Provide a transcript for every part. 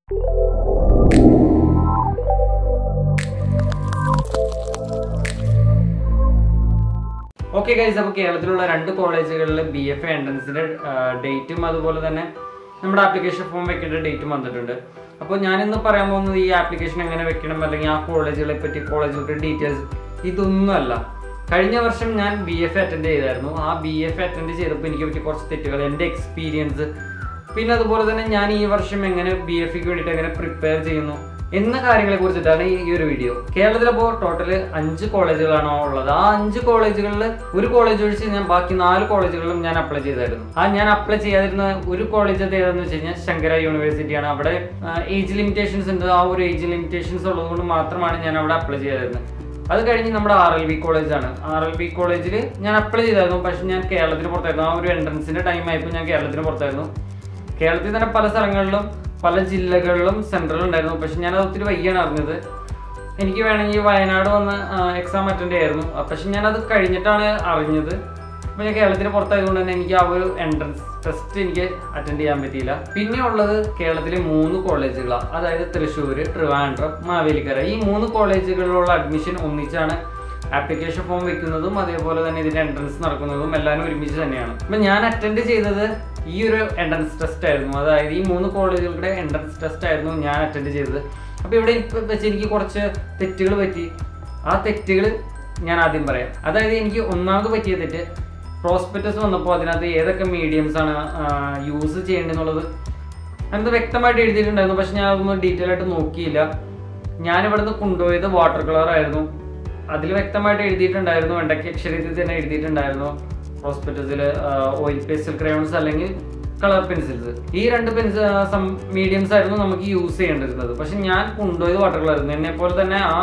Okay guys അപ്പോൾ കേരളത്തിലുള്ള രണ്ട് കോളേജുകളിൽ ബി എഫ് എൻട്രൻസിന്റെ ഡേറ്റും അതുപോലെ തന്നെ നമ്മുടെ ആപ്ലിക്കേഷൻ ഫോം വെക്കേണ്ട ഡേറ്റും വന്നിട്ടുണ്ട് അപ്പോൾ ഞാനിന്ന് പറയാൻ പോകുന്നത് ഈ ആപ്ലിക്കേഷൻ എങ്ങനെ വെക്കണം അല്ലെങ്കിൽ ആ കോളേജുകളെ പറ്റി കോളേജുകളുടെ ഡീറ്റെയിൽസ് ഇതൊന്നുമല്ല കഴിഞ്ഞ വർഷം ഞാൻ ബി എഫ് അറ്റൻഡ് ചെയ്തായിരുന്നു ആ ബി എഫ് അറ്റൻഡ് ചെയ്തപ്പോൾ എനിക്ക് പറ്റിയ കുറച്ച് തെറ്റുകൾ എൻ്റെ എക്സ്പീരിയൻസ് പിന്നെ അതുപോലെ തന്നെ ഞാൻ ഈ വർഷം എങ്ങനെ ബി എഫ് വേണ്ടിയിട്ട് എങ്ങനെ പ്രിപ്പയർ ചെയ്യുന്നു എന്ന കാര്യങ്ങളെ കുറിച്ചിട്ടാണ് ഈ ഒരു വീഡിയോ കേരളത്തിലപ്പോൾ ടോട്ടൽ അഞ്ച് കോളേജുകളാണ് ഉള്ളത് ആ അഞ്ച് കോളേജുകളിൽ ഒരു കോളേജ് ഒഴിച്ച് ഞാൻ ബാക്കി നാല് കോളേജുകളിലും ഞാൻ അപ്ലൈ ചെയ്തായിരുന്നു ആ ഞാൻ അപ്ലൈ ചെയ്യാതിരുന്ന ഒരു കോളേജ് അത് ഏതാന്ന് വെച്ച് കഴിഞ്ഞാൽ ശങ്കര യൂണിവേഴ്സിറ്റിയാണ് അവിടെ ഏജ് ലിമിറ്റേഷൻസ് ഉണ്ട് ആ ഒരു ഏജ് ലിമിറ്റേഷൻസ് ഉള്ളതുകൊണ്ട് മാത്രമാണ് ഞാൻ അവിടെ അപ്ലൈ ചെയ്തായിരുന്നത് അത് കഴിഞ്ഞ് നമ്മുടെ ആർ എൽ ബി കോളേജാണ് ആർ എൽ ബി കോളേജിൽ ഞാൻ അപ്ലൈ ചെയ്തായിരുന്നു പക്ഷെ ഞാൻ കേരളത്തിന് പുറത്തായിരുന്നു ആ ഒരു എൻട്രൻസിന്റെ ടൈം ആയപ്പോൾ ഞാൻ കേരളത്തിന് പുറത്തായിരുന്നു കേരളത്തിൽ തന്നെ പല സ്ഥലങ്ങളിലും പല ജില്ലകളിലും സെൻട്രൽ ഉണ്ടായിരുന്നു പക്ഷെ ഞാൻ അത് ഒത്തിരി വൈകിയാണ് അറിഞ്ഞത് എനിക്ക് വേണമെങ്കിൽ വയനാട് വന്ന് എക്സാം അറ്റൻഡ് ചെയ്യായിരുന്നു പക്ഷെ ഞാൻ അത് കഴിഞ്ഞിട്ടാണ് അറിഞ്ഞത് അപ്പോൾ ഞാൻ കേരളത്തിന് പുറത്തായതുകൊണ്ട് തന്നെ എനിക്ക് ആ ഒരു എൻട്രൻസ് ടെസ്റ്റ് എനിക്ക് അറ്റൻഡ് ചെയ്യാൻ പറ്റിയില്ല പിന്നെ ഉള്ളത് കേരളത്തിലെ മൂന്ന് കോളേജുകളാണ് അതായത് തൃശ്ശൂർ ട്രിവാൻഡ്രം മാവേലിക്കര ഈ മൂന്ന് കോളേജുകളിലുള്ള അഡ്മിഷൻ ഒന്നിച്ചാണ് ആപ്ലിക്കേഷൻ ഫോം വെക്കുന്നതും അതേപോലെ തന്നെ ഇതിന്റെ എൻട്രൻസ് നടക്കുന്നതും എല്ലാവരും ഒരുമിച്ച് തന്നെയാണ് അപ്പം ഞാൻ അറ്റൻഡ് ചെയ്തത് ഈ ഒരു എൻട്രൻസ് ടെസ്റ്റ് ആയിരുന്നു അതായത് ഈ മൂന്ന് കോളേജുകളുടെ എൻട്രൻസ് ടെസ്റ്റ് ആയിരുന്നു ഞാൻ അറ്റൻഡ് ചെയ്തത് അപ്പോൾ ഇവിടെ ഇപ്പം വെച്ച് എനിക്ക് കുറച്ച് തെറ്റുകൾ പറ്റി ആ തെറ്റുകൾ ഞാൻ ആദ്യം പറയാം അതായത് എനിക്ക് ഒന്നാമത് പറ്റിയ തെറ്റ് പ്രോസ്പെക്ടസ് വന്നപ്പോൾ അതിനകത്ത് ഏതൊക്കെ മീഡിയംസ് ആണ് യൂസ് ചെയ്യേണ്ടതെന്നുള്ളത് അതിനകത്ത് വ്യക്തമായിട്ട് എഴുതിയിട്ടുണ്ടായിരുന്നു പക്ഷെ ഞാൻ അതൊന്നും ഡീറ്റെയിൽ ആയിട്ട് നോക്കിയില്ല ഞാൻ ഇവിടുന്ന് കൊണ്ടുപോയത് വാട്ടർ കളർ ആയിരുന്നു അതിൽ വ്യക്തമായിട്ട് എഴുതിയിട്ടുണ്ടായിരുന്നു വെണ്ടയ്ക്ക് അക്ഷരത്തിൽ തന്നെ എഴുതിയിട്ടുണ്ടായിരുന്നു ഹോസ്പിറ്റൽസിൽ ഓയിൽ പേസ്റ്റൽ ക്രയോൺസ് അല്ലെങ്കിൽ കളർ പെൻസിൽസ് ഈ രണ്ട് പെൻസിൽ മീഡിയംസ് ആയിരുന്നു നമുക്ക് യൂസ് ചെയ്യേണ്ടിരുന്നത് പക്ഷെ ഞാൻ കൊണ്ടുപോയത് വാട്ടർ കളർ ആയിരുന്നു എന്നെ പോലെ തന്നെ ആ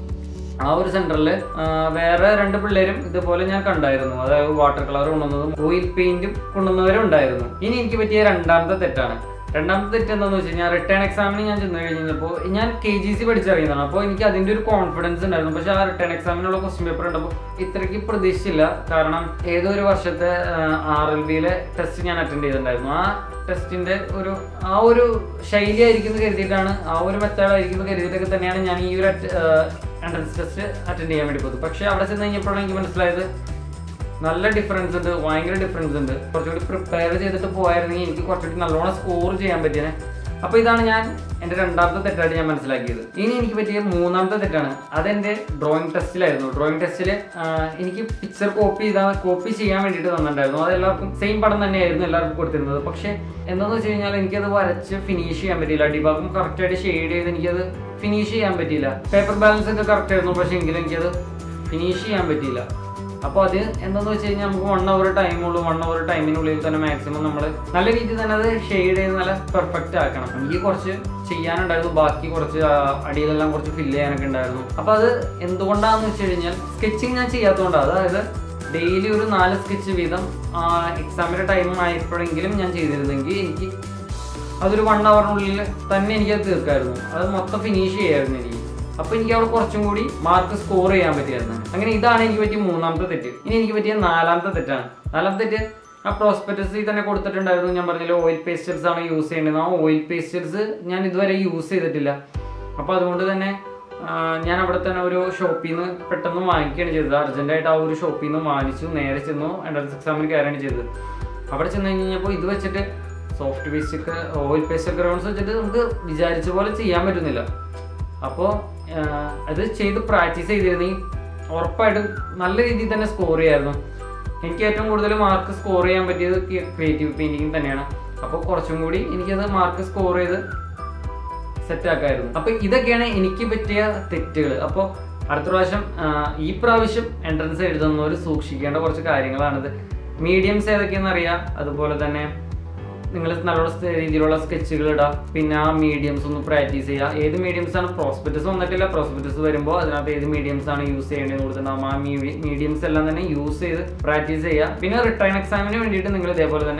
ആ ഒരു സെന്ററിൽ വേറെ രണ്ട് പിള്ളേരും ഇതുപോലെ ഞാൻ കണ്ടായിരുന്നു അതായത് വാട്ടർ കളർ കൊണ്ടുവന്നതും ഓയിൽ പെയിന്റും കൊണ്ടുവന്നവരും ഉണ്ടായിരുന്നു ഇനി എനിക്ക് പറ്റിയ രണ്ടാമത്തെ തെറ്റാണ് രണ്ടാമത്തെ തെറ്റ് എന്താണെന്ന് വെച്ച് കഴിഞ്ഞാൽ റിട്ടേൺ എക്സാമിന് ഞാൻ ചെന്ന് കഴിഞ്ഞപ്പോൾ ഞാൻ കെ ജി സി പഠിച്ചറിയുന്നതാണ് അപ്പോൾ എനിക്ക് അതിൻ്റെ ഒരു കോൺഫിഡൻസ് ഉണ്ടായിരുന്നു പക്ഷേ ആ റിട്ടേൺ എക്സാമിനുള്ള ക്വസ്റ്റ്യൻ പേപ്പർ ഉണ്ടപ്പോൾ ഇത്രയ്ക്ക് പ്രതീക്ഷിച്ചില്ല കാരണം ഏതോ ഒരു വർഷത്തെ ആർ എൽ ബിയിലെ ടെസ്റ്റ് ഞാൻ അറ്റൻഡ് ചെയ്തിട്ടുണ്ടായിരുന്നു ആ ടെസ്റ്റിന്റെ ഒരു ആ ഒരു ശൈലി ആയിരിക്കും എന്ന് കരുതിയിട്ടാണ് ആ ഒരു മെത്തേഡ് ആയിരിക്കും എന്ന് കരുതിയിട്ടൊക്കെ തന്നെയാണ് ഞാൻ ഈ ഒരു എൻട്രൻസ് ടെസ്റ്റ് അറ്റൻഡ് ചെയ്യാൻ വേണ്ടി പോയത് പക്ഷേ അവിടെ ചെന്ന് കഴിഞ്ഞപ്പോഴാണ് എനിക്ക് മനസ്സിലായത് നല്ല ഡിഫറൻസ് ഉണ്ട് ഭയങ്കര ഡിഫറൻസ് ഉണ്ട് കുറച്ചുകൂടി പ്രിപ്പയർ ചെയ്തിട്ട് പോയായിരുന്നെങ്കിൽ എനിക്ക് കുറച്ചുകൂടി നല്ലോണം സ്കോർ ചെയ്യാൻ പറ്റിയത് അപ്പോൾ ഇതാണ് ഞാൻ എൻ്റെ രണ്ടാമത്തെ തെറ്റായിട്ട് ഞാൻ മനസ്സിലാക്കിയത് ഇനി എനിക്ക് പറ്റിയ മൂന്നാമത്തെ തെറ്റാണ് അതെൻ്റെ ഡ്രോയിങ് ടെസ്റ്റിലായിരുന്നു ഡ്രോയിങ് ടെസ്റ്റിൽ എനിക്ക് പിക്ചർ കോപ്പി ചെയ്താൽ കോപ്പി ചെയ്യാൻ വേണ്ടിയിട്ട് തന്നിട്ടുണ്ടായിരുന്നു അത് എല്ലാവർക്കും സെയിം പടം തന്നെയായിരുന്നു എല്ലാവർക്കും കൊടുത്തിരുന്നത് പക്ഷേ എന്താണെന്ന് വെച്ച് കഴിഞ്ഞാൽ എനിക്കത് വരച്ച് ഫിനിഷ് ചെയ്യാൻ പറ്റിയില്ല അടിഭാഗം കറക്റ്റായിട്ട് ഷെയ്ഡ് ചെയ്ത് എനിക്കത് ഫിനിഷ് ചെയ്യാൻ പറ്റിയില്ല പേപ്പർ ബാലൻസ് ഒക്കെ കറക്റ്റ് ആയിരുന്നു പക്ഷേ എങ്കിലും എനിക്കത് ഫിനിഷ് ചെയ്യാൻ പറ്റിയില്ല അപ്പോൾ അത് എന്താണെന്ന് വെച്ച് കഴിഞ്ഞാൽ നമുക്ക് വൺ അവർ ടൈമുള്ളൂ വൺ അവർ ടൈമിനുള്ളിൽ തന്നെ മാക്സിമം നമ്മൾ നല്ല രീതിയിൽ തന്നെ അത് ഷെയ്ഡ് ചെയ്ത് നല്ല പെർഫെക്റ്റ് ആക്കണം എനിക്ക് കുറച്ച് ചെയ്യാനുണ്ടായിരുന്നു ബാക്കി കുറച്ച് അടിയിലെല്ലാം കുറച്ച് ഫില്ല് ചെയ്യാനൊക്കെ ഉണ്ടായിരുന്നു അപ്പോൾ അത് എന്തുകൊണ്ടാണെന്ന് വെച്ച് കഴിഞ്ഞാൽ സ്കെച്ചിങ് ഞാൻ ചെയ്യാത്തതുകൊണ്ടാണ് അതായത് ഡെയിലി ഒരു നാല് സ്കെച്ച് വീതം എക്സാമിൻ്റെ ടൈം ആയപ്പോഴെങ്കിലും ഞാൻ ചെയ്തിരുന്നെങ്കിൽ എനിക്ക് അതൊരു വൺ അവറിനുള്ളിൽ തന്നെ എനിക്കത് തീർക്കായിരുന്നു അത് മൊത്തം ഫിനിഷ് ചെയ്യായിരുന്നു എനിക്ക് അപ്പൊ എനിക്ക് അവിടെ കുറച്ചും കൂടി മാർക്ക് സ്കോർ ചെയ്യാൻ പറ്റിയായിരുന്നു അങ്ങനെ ഇതാണ് എനിക്ക് പറ്റിയ മൂന്നാമത്തെ തെറ്റ് ഇനി എനിക്ക് പറ്റിയ നാലാമത്തെ തെറ്റാണ് നാലാമത്തെ തെറ്റ് ആ പ്രോസ്പെക്ടസിൽ തന്നെ കൊടുത്തിട്ടുണ്ടായിരുന്നു ഞാൻ പറഞ്ഞില്ല ഓയിൽ പേസ്റ്റൽസ് ആണ് യൂസ് ചെയ്യേണ്ടത് ആ ഓയിൽ പേസ്റ്റൽസ് ഞാൻ ഇതുവരെ യൂസ് ചെയ്തിട്ടില്ല അപ്പോൾ അതുകൊണ്ട് തന്നെ ഞാൻ അവിടെ തന്നെ ഒരു ഷോപ്പിൽ നിന്ന് പെട്ടെന്ന് വാങ്ങിക്കുകയാണ് ചെയ്തത് അർജന്റായിട്ട് ആ ഒരു ഷോപ്പിൽ നിന്ന് വാങ്ങിച്ചു നേരെ ചെന്നു എൻട്രൻസ് എക്സാമിന് കയറുകയാണ് ചെയ്തത് അവിടെ ചെന്ന് കഴിഞ്ഞപ്പോൾ ഇത് വെച്ചിട്ട് soft paste oil paste grounds വെച്ചിട്ട് നമുക്ക് വിചാരിച്ച പോലെ ചെയ്യാൻ പറ്റുന്നില്ല അപ്പോൾ അത് ചെയ്ത് പ്രാക്ടീസ് ചെയ്തിരുന്നെങ്കിൽ ഉറപ്പായിട്ടും നല്ല രീതിയിൽ തന്നെ സ്കോർ ചെയ്യായിരുന്നു എനിക്ക് ഏറ്റവും കൂടുതൽ മാർക്ക് സ്കോർ ചെയ്യാൻ പറ്റിയത് ക്രിയേറ്റീവ് പെയിന്റിങ് തന്നെയാണ് അപ്പോൾ കുറച്ചും കൂടി എനിക്കത് മാർക്ക് സ്കോർ ചെയ്ത് സെറ്റ് ആക്കായിരുന്നു അപ്പോൾ ഇതൊക്കെയാണ് എനിക്ക് പറ്റിയ തെറ്റുകൾ അപ്പോൾ അടുത്ത പ്രാവശ്യം ഈ പ്രാവശ്യം എൻട്രൻസ് എഴുതുന്നവർ സൂക്ഷിക്കേണ്ട കുറച്ച് കാര്യങ്ങളാണിത് മീഡിയംസ് ഏതൊക്കെയാണെന്ന് അറിയാം അതുപോലെ തന്നെ നിങ്ങൾ നല്ലോണം രീതിയിലുള്ള സ്കെച്ചുകൾ ഇടാം പിന്നെ ആ മീഡിയംസ് ഒന്ന് പ്രാക്ടീസ് ചെയ്യുക ഏത് മീഡിയംസ് ആണ് പ്രോസ്പെക്ടസ് വന്നിട്ടില്ല പ്രോസ്പെക്ടസ് വരുമ്പോൾ അതിനകത്ത് ഏത് മീഡിയംസ് ആണ് യൂസ് ചെയ്യേണ്ടത് കൊടുത്തിട്ടുണ്ടാവും ആ മീഡിയംസ് എല്ലാം തന്നെ യൂസ് ചെയ്ത് പ്രാക്ടീസ് ചെയ്യുക പിന്നെ റിട്ടേൺ എക്സാമിന് വേണ്ടിയിട്ട് നിങ്ങൾ ഇതേപോലെ തന്നെ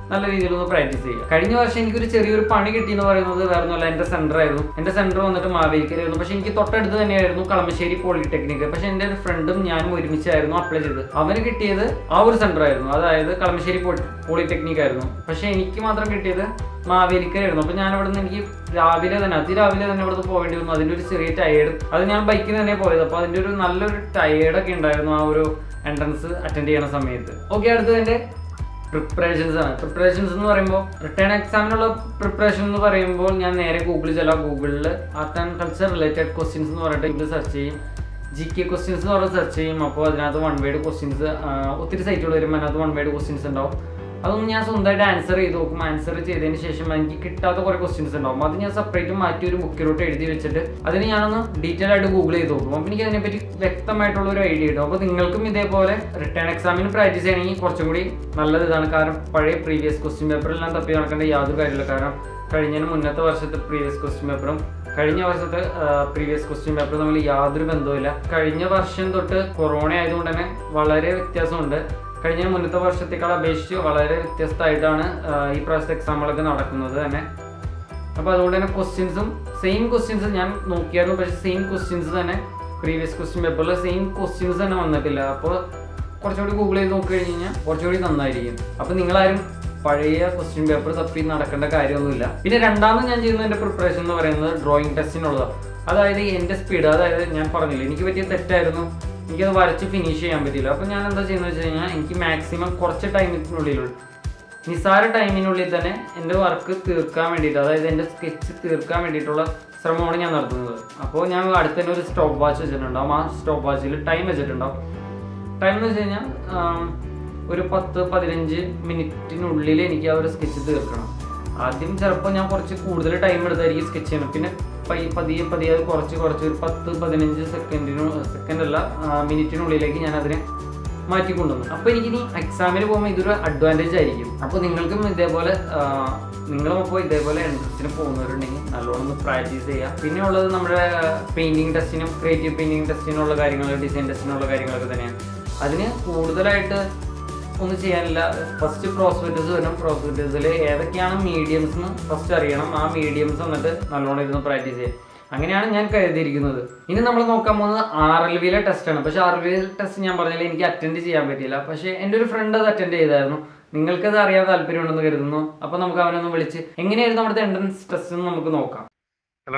നല്ല രീതിയിൽ ഒന്ന് പ്രാക്ടീസ് ചെയ്യുക കഴിഞ്ഞ വർഷം എനിക്കൊരു ചെറിയൊരു പണി കിട്ടി എന്ന് പറയുന്നത് വേറെ ഒന്നുമല്ല എന്റെ സെന്റർ ആയിരുന്നു എന്റെ സെന്റർ വന്നിട്ട് മാവേലിക്കരായിരുന്നു പക്ഷെ എനിക്ക് തൊട്ടടുത്ത് തന്നെയായിരുന്നു കളമശ്ശേരി പോളിടെക്നിക് പക്ഷെ എന്റെ ഒരു ഫ്രണ്ടും ഞാനും ഒരുമിച്ചായിരുന്നു അപ്ലൈ ചെയ്തത് അവന് കിട്ടിയത് ആ ഒരു സെന്റർ ആയിരുന്നു അതായത് കളമശ്ശേരി പോളിടെക്നിക് ആയിരുന്നു പക്ഷെ എനിക്ക് മാത്രം കിട്ടിയത് മാവേലിക്കരായിരുന്നു അപ്പൊ ഞാൻ ഇവിടെ നിന്ന് എനിക്ക് രാവിലെ തന്നെ അതിരാവിലെ തന്നെ ഇവിടുന്ന് പോകേണ്ടി വന്നു അതിന്റെ ഒരു ചെറിയ ടയേർഡ് അത് ഞാൻ ബൈക്കിൽ തന്നെ പോയത് അപ്പൊ അതിന്റെ ഒരു നല്ലൊരു ടയേർഡ് ഒക്കെ ഉണ്ടായിരുന്നു ആ ഒരു എൻട്രൻസ് അറ്റൻഡ് ചെയ്യണ സമയത്ത് ഓക്കെ അടുത്തതിന്റെ പ്രിപ്പറേഷൻസ് ആണ് പ്രിപ്പറേഷൻസ് എന്ന് പറയുമ്പോൾ റിട്ടേൺ എക്സാമിനുള്ള പ്രിപ്പറേഷൻ എന്ന് പറയുമ്പോൾ ഞാൻ നേരെ ഗൂഗിളിൽ ചെല്ലാം ഗൂഗിളിൽ art and culture related questions എന്ന് പറഞ്ഞിട്ട് ഇത് സെർച്ച് ചെയ്യും ജി കെ ക്വസ്റ്റ്യൻസ് എന്ന് പറഞ്ഞ് സെർച്ച് ചെയ്യും അപ്പോൾ അതിനകത്ത് വൺ വേഡ് ക്വസ്റ്റ്യൻസ് ഒത്തിരി സൈറ്റുകൾ വരുമ്പോൾ അതിനകത്ത് വൺ വേഡ് ക്വസ്റ്റ്യൻസ് ഉണ്ടാവും അതൊന്നും ഞാൻ സ്വന്തമായിട്ട് ആൻസർ ചെയ്ത് നോക്കും ആൻസർ ചെയ്തതിന് ശേഷം എനിക്ക് കിട്ടാത്ത കുറേ ക്വസ്റ്റ്യൻസ് ഉണ്ടാവും അത് ഞാൻ സെപ്പറേറ്റ് മാറ്റി ഒരു ബുക്കിലോട്ട് എഴുതി വെച്ചിട്ട് അതിന് ഞാനൊന്ന് ഡീറ്റെയിൽ ആയിട്ട് ഗൂഗിൾ ചെയ്ത് നോക്കും അപ്പോൾ എനിക്ക് അതിനെപ്പറ്റി വ്യക്തമായിട്ടുള്ള ഒരു ഐഡിയ കിട്ടും അപ്പോൾ നിങ്ങൾക്കും ഇതേപോലെ റിട്ടേൺ എക്സാമിന് പ്രാക്ടീസ് ചെയ്യണമെങ്കിൽ കുറച്ചും കൂടി നല്ലത് ഇതാണ് കാരണം പഴയ പ്രീവിയസ് ക്വസ്റ്റ്യൻ പേപ്പറെല്ലാം തപ്പി നടക്കേണ്ട യാതൊരു കാര്യമില്ല കാരണം കഴിഞ്ഞതിന് മുന്നത്തെ വർഷത്തെ പ്രീവിയസ് ക്വസ്റ്റ്യൻ പേപ്പറും കഴിഞ്ഞ വർഷത്തെ പ്രീവിയസ് ക്വസ്റ്റ്യൻ പേപ്പർ തമ്മിൽ യാതൊരു ബന്ധവുമില്ല കഴിഞ്ഞ വർഷം തൊട്ട് കൊറോണ ആയതുകൊണ്ട് തന്നെ വളരെ വ്യത്യാസമുണ്ട് കഴിഞ്ഞ മുന്നത്തെ വർഷത്തേക്കാൾ അപേക്ഷിച്ച് വളരെ വ്യത്യസ്തമായിട്ടാണ് ആ, ഈ പ്രാവശ്യത്തെ എക്സാമുകളൊക്കെ നടക്കുന്നത് തന്നെ അപ്പോൾ അതുകൊണ്ട് തന്നെ ക്വസ്റ്റ്യൻസും സെയിം ക്വസ്റ്റ്യൻസ് ഞാൻ നോക്കിയായിരുന്നു പക്ഷേ സെയിം ക്വസ്റ്റ്യൻസ് തന്നെ പ്രീവിയസ് ക്വസ്റ്റ്യൻ പേപ്പറിൽ സെയിം ക്വസ്റ്റ്യൻസ് തന്നെ വന്നിട്ടില്ല അപ്പോൾ കുറച്ചുകൂടി ഗൂഗിൾ ചെയ്ത് നോക്കി കഴിഞ്ഞ് കഴിഞ്ഞാൽ കുറച്ചുകൂടി നന്നായിരിക്കും അപ്പോൾ നിങ്ങളാരും പഴയ ക്വസ്റ്റ്യൻ പേപ്പർ തപ്പി നടക്കേണ്ട കാര്യമൊന്നുമില്ല പിന്നെ രണ്ടാമത് ഞാൻ ചെയ്യുന്ന എൻ്റെ പ്രിപ്പറേഷൻ എന്ന് പറയുന്നത് ഡ്രോയിങ് ടെസ്റ്റിനുള്ളതാണ് അതായത് എൻ്റെ സ്പീഡ് അതായത് ഞാൻ പറഞ്ഞില്ല എനിക്ക് പറ്റിയ തെറ്റായിരുന്നു എനിക്കത് വരച്ച് ഫിനിഷ് ചെയ്യാൻ പറ്റില്ല അപ്പോൾ ഞാൻ എന്താ ചെയ്യുന്നത് വെച്ച് കഴിഞ്ഞാൽ എനിക്ക് മാക്സിമം കുറച്ച് ടൈമിനുള്ളിലുള്ള നിസ്സാര ടൈമിനുള്ളിൽ തന്നെ എൻ്റെ വർക്ക് തീർക്കാൻ വേണ്ടിയിട്ട് അതായത് എൻ്റെ സ്കെച്ച് തീർക്കാൻ വേണ്ടിയിട്ടുള്ള ശ്രമമാണ് ഞാൻ നടത്തുന്നത് അപ്പോൾ ഞാൻ അടുത്ത് തന്നെ ഒരു സ്റ്റോപ്പ് വാച്ച് വെച്ചിട്ടുണ്ടാവും ആ സ്റ്റോപ്പ് വാച്ചിൽ ടൈം വെച്ചിട്ടുണ്ടാവും ടൈം എന്ന് വെച്ച് കഴിഞ്ഞാൽ ആം, ഒരു പത്ത് പതിനഞ്ച് മിനിറ്റിനുള്ളിൽ എനിക്ക് ആ ഒരു സ്കെച്ച് തീർക്കണം ആദ്യം ചിലപ്പോൾ ഞാൻ കുറച്ച് കൂടുതൽ ടൈം എടുത്തായിരിക്കും സ്കെച്ച് ചെയ്യണം പിന്നെ പയ്യെ പതിയെ പതിയെ അത് കുറച്ച് കുറച്ച് ഒരു പത്ത് പതിനഞ്ച് സെക്കൻഡിനു സെക്കൻഡ് അല്ല ആ, മിനിറ്റിനുള്ളിലേക്ക് ഞാൻ അതിനെ മാറ്റി കൊണ്ടുവന്നു അപ്പോൾ എനിക്കിനി എക്സാമിന് പോകുമ്പോൾ ഇതൊരു അഡ്വാൻറ്റേജ് ആയിരിക്കും അപ്പോൾ നിങ്ങൾക്കും ഇതേപോലെ ആ, നിങ്ങളും അപ്പോൾ ഇതേപോലെ എൻട്രൻസിന് പോകുന്നവരുണ്ടെങ്കിൽ നല്ലോണം ഒന്ന് പ്രാക്ടീസ് ചെയ്യുക പിന്നെ ഉള്ളത് നമ്മുടെ പെയിൻറ്റിങ് ടെസ്റ്റിനും ക്രിയേറ്റീവ് പെയിൻറ്റിങ് ടെസ്റ്റിനുള്ള കാര്യങ്ങൾ ഡിസൈൻ ടെസ്റ്റിനുള്ള കാര്യങ്ങളൊക്കെ തന്നെയാണ് അതിന് കൂടുതലായിട്ട് ഒന്നും ചെയ്യാനില്ല ഫസ്റ്റ് പ്രോസ്പെക്ടസ് വരും പ്രോസ്പെക്ടസിൽ ഏതൊക്കെയാണ് മീഡിയംസ് എന്ന് ഫസ്റ്റ് അറിയണം ആ മീഡിയംസ് വന്നിട്ട് നല്ലോണം ഇരുന്ന് പ്രാക്ടീസ് ചെയ്യാം അങ്ങനെയാണ് ഞാൻ കരുതിയിരിക്കുന്നത് ഇനി നമ്മൾ നോക്കാൻ പോകുന്നത് ആർ എൽ വിയിലെ ടെസ്റ്റാണ് പക്ഷെ ആർ എൽ വി ടെസ്റ്റ് ഞാൻ പറഞ്ഞില്ല എനിക്ക് അറ്റൻഡ് ചെയ്യാൻ പറ്റിയില്ല പക്ഷേ എൻ്റെ ഒരു ഫ്രണ്ട് അത് അറ്റൻഡ് ചെയ്തായിരുന്നു നിങ്ങൾക്കത് അറിയാൻ താല്പര്യമുണ്ടെന്ന് കരുതുന്നു അപ്പോൾ നമുക്ക് അവനൊന്ന് വിളിച്ച് എങ്ങനെയായിരുന്നു നമ്മുടെ എൻട്രൻസ് ടെസ്റ്റ് എന്ന് നമുക്ക് നോക്കാം ഹലോ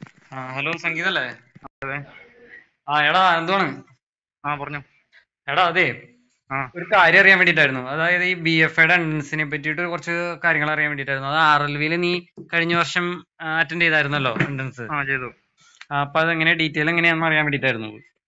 ഹലോ സംഗീതല്ലേ അതെ ആ എടാ എന്താണ് ആ പറഞ്ഞു എടാ അതെ ആ ഒരു കാര്യം അറിയാൻ വേണ്ടിയിട്ടായിരുന്നു അതായത് ഈ ബി എഫ് എയുടെ എൻട്രൻസിനെ പറ്റിയിട്ട് കുറച്ച് കാര്യങ്ങൾ അറിയാൻ വേണ്ടിയിട്ടായിരുന്നു അത് ആർ എൽ വിയിൽ നീ കഴിഞ്ഞ വർഷം അറ്റൻഡ് ചെയ്തായിരുന്നല്ലോ എൻട്രൻസ് ആ ചെയ്തു അപ്പൊ അത് എങ്ങനെ ഡീറ്റെയിൽ എങ്ങനെയാണെന്ന് അറിയാൻ വേണ്ടിയിട്ടായിരുന്നു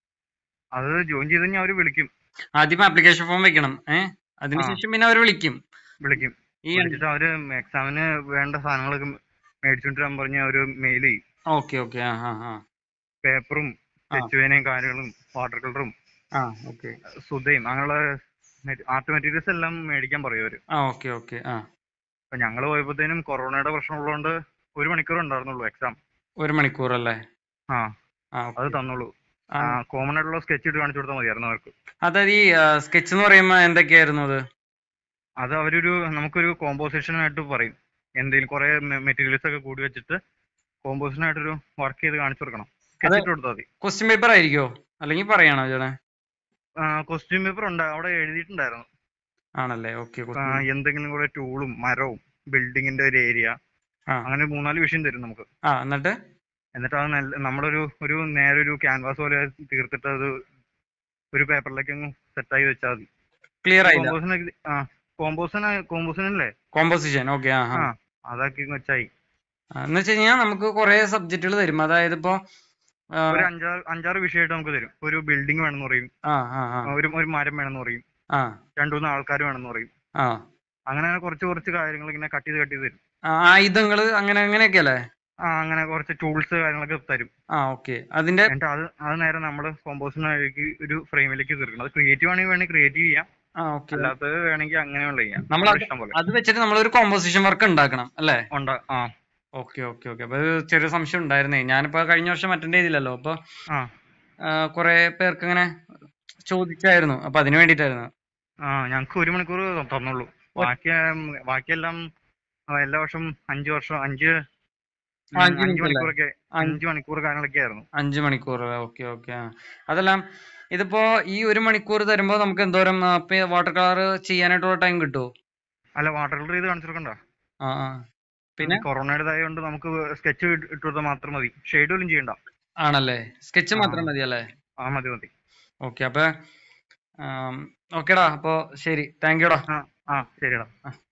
അത് ജോയിൻ ചെയ്ത് കഴിഞ്ഞാൽ അവര് വിളിക്കും ആദ്യം ആപ്ലിക്കേഷൻ ഫോം വെക്കണം ഏഹ് അതിനുശേഷം പിന്നെ അവർ വിളിക്കും വിളിക്കും ഈ വിളിച്ചിട്ട് അവര് എക്സാമിന് വേണ്ട സാധനങ്ങളൊക്കെ മേടിച്ചോണ്ട് വരാൻ പറഞ്ഞ അവര് മെയിൽ ചെയ്യും ഓക്കെ ഓക്കെ ആ ആ ആ പേപ്പറും ആ. സ്കെച്ച് കാര്യങ്ങളും വാട്ടർ കളറും ആ ഓക്കെ സുധയും അങ്ങനെയുള്ള ആർട്ട് മെറ്റീരിയൽസ് എല്ലാം മേടിക്കാൻ പറയും അവര് ആ ഓക്കെ ഓക്കെ ആ അപ്പൊ ഞങ്ങള് പോയപ്പോഴത്തേനും കൊറോണയുടെ പ്രശ്നം ഉള്ളതുകൊണ്ട് ഒരു മണിക്കൂർ ഉണ്ടായിരുന്നുള്ളൂ എക്സാം ഒരു മണിക്കൂർ അല്ലേ ആ ആ അത് okay. തന്നുള്ളൂ ആ. കോമൺ ആയിട്ടുള്ള സ്കെച്ച് ഇട്ട് കാണിച്ചു കൊടുത്താൽ മതിയായിരുന്നു അവർക്ക് അതായത് ഈ സ്കെച്ച് എന്ന് പറയുമ്പോൾ എന്തൊക്കെയായിരുന്നു അത് അത് അവരൊരു നമുക്കൊരു കോമ്പോസിഷൻ ആയിട്ട് പറയും എന്തെങ്കിലും കുറെ മെറ്റീരിയൽസ് ഒക്കെ കൂടി വെച്ചിട്ട് കോമ്പോസിഷൻ ആയിട്ടൊരു വർക്ക് ചെയ്ത് കാണിച്ചു കൊടുക്കണം സ്കെച്ച് ഇട്ട് കൊടുത്താൽ മതി ക്വസ്റ്റ്യൻ പേപ്പർ ആയിരിക്കോ അല്ലെങ്കിൽ പറയാണോ ചേട്ടാ ക്വസ്റ്റ്യൻ പേപ്പർ ഉണ്ട് അവിടെ എഴുതിയിട്ടുണ്ടായിരുന്നു ആണല്ലേ ഓക്കെ ആ, എന്തെങ്കിലും കൂടെ ടൂളും മരവും ബിൽഡിങ്ങിന്റെ ഒരു ഏരിയ ആ. അങ്ങനെ ഒരു മൂന്നാല് വിഷയം തരും നമുക്ക് ആ എന്നിട്ട് എന്നിട്ട് അത് നല്ല നമ്മളൊരു ഒരു നേരെ ഒരു ക്യാൻവാസ് പോലെ തീർത്തിട്ട് അത് ഒരു പേപ്പറിലേക്ക് അങ്ങ് സെറ്റായി വെച്ചാൽ മതി ക്ലിയർ ആയില്ല കോമ്പോസിഷൻ ആ കോമ്പോസിഷൻ കോമ്പോസിഷൻ അല്ലേ കോമ്പോസിഷൻ ഓക്കെ ആ ആ ആ അതാക്കി വെച്ചായി ആ, എന്ന് വെച്ച് കഴിഞ്ഞാൽ നമുക്ക് കുറെ സബ്ജക്റ്റുകൾ തരും അതായത് ഇപ്പോ ആ, ഒരു അഞ്ചാറ് അഞ്ചാറ് വിഷയമായിട്ട് നമുക്ക് തരും ഒരു ബിൽഡിംഗ് വേണമെന്ന് പറയും ആ ആ ആ ഒരു ഒരു മരം വേണമെന്ന് പറയും ആ രണ്ടു മൂന്ന് ആൾക്കാർ വേണമെന്ന് പറയും ആ അങ്ങനെ കുറച്ച് കുറച്ച് കാര്യങ്ങൾ ഇങ്ങനെ കട്ട് ചെയ്ത് കട്ട് ചെയ്ത് തരും ആ, ആയുധങ്ങള് അങ്ങനെ അങ്ങനെയൊക്കെ അല്ലേ ആ അങ്ങനെ കുറച്ച് ടൂൾസ് കാര്യങ്ങളൊക്കെ തരും ആ ഓക്കെ അതിന്റെ എന്നിട്ട് അത് അത് നേരെ നമ്മൾ കോമ്പോസിഷനാക്കി ഒരു ഫ്രെയിമിലേക്ക് തീർക്കണം അത് ക്രിയേറ്റീവ് ആണെങ്കിൽ വേണമെങ്കിൽ ക്രിയേറ്റീവ് ചെയ്യാം ആ ഓക്കെ അല്ലാത്തത് വേണമെങ്കിൽ അങ്ങനെയുള്ള ചെയ്യാം നമ്മൾ നമ്മുടെ ഇഷ്ടം പോലെ അത് വെച്ചിട്ട് നമ്മൾ ഒരു കോമ്പോസിഷൻ വർക്ക് ഉണ്ടാക്കണം അല്ലേ ഉണ്ട് ആ ഓക്കെ ഓക്കെ ഓക്കെ അപ്പൊ അത് ചെറിയ സംശയം ഉണ്ടായിരുന്നേ ഞാനിപ്പോ കഴിഞ്ഞ വർഷം അറ്റൻഡ് ചെയ്തില്ലല്ലോ അപ്പൊ ആ ആ, കുറെ പേർക്ക് ഇങ്ങനെ ചോദിച്ചായിരുന്നു അപ്പൊ അതിന് വേണ്ടിട്ടായിരുന്നു ആ ഞങ്ങക്ക് ഒരു മണിക്കൂർ ത- തന്നുള്ളൂ ബാക്കി ഉം, ബാക്കിയെല്ലാം ആ, എല്ലാ വർഷവും അഞ്ചു വർഷം അഞ്ച് ഉം, അഞ്ച് അഞ്ച് മിനിറ്റ് അല്ലേ? മണിക്കൂറൊക്കെ അഞ്ച് അഞ്ച് മണിക്കൂർ കാര്യങ്ങളൊക്കെ ആയിരുന്നു അഞ്ച് മണിക്കൂർ ഓക്കെ ഓക്കെ അതെല്ലാം ഇതിപ്പോ ഈ ഒരു മണിക്കൂർ തരുമ്പോ നമുക്ക് എന്തോരം വാട്ടർ കളർ ചെയ്യാനായിട്ടുള്ള ടൈം കിട്ടുമോ അല്ല വാട്ടർ കളർ ചെയ്ത് കാണിച്ചു കൊടുക്കണ്ട ആ ആ പിന്നെ കൊറോണയുടേതായതുകൊണ്ട് നമുക്ക് സ്കെച്ച് ഇട്ട് കൊടുത്താൽ മാത്രം മതി ഷെയ്ഡ് പോലും ചെയ്യണ്ട ആണല്ലേ സ്കെച്ച് ആ. മാത്രം മതി അല്ലേ ആ മതി മതി ഓക്കെ അപ്പൊ ഓക്കേടാ അപ്പൊ ശരി താങ്ക് യുടാ ആ ആ ശരിടാ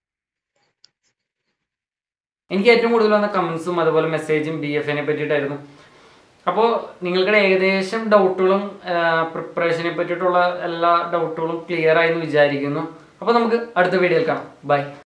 എനിക്ക് ഏറ്റവും കൂടുതൽ വന്ന കമന്റ്സും അതുപോലെ മെസ്സേജും ബി എഫിനെ പറ്റിയിട്ടായിരുന്നു അപ്പോൾ നിങ്ങളുടെ ഏകദേശം ഡൗട്ടുകളും പ്രിപ്പറേഷനെ പറ്റിയിട്ടുള്ള എല്ലാ ഡൗട്ടുകളും ക്ലിയർ ആയി എന്ന് വിചാരിക്കുന്നു അപ്പോൾ നമുക്ക് അടുത്ത വീഡിയോയിൽ കാണാം ബൈ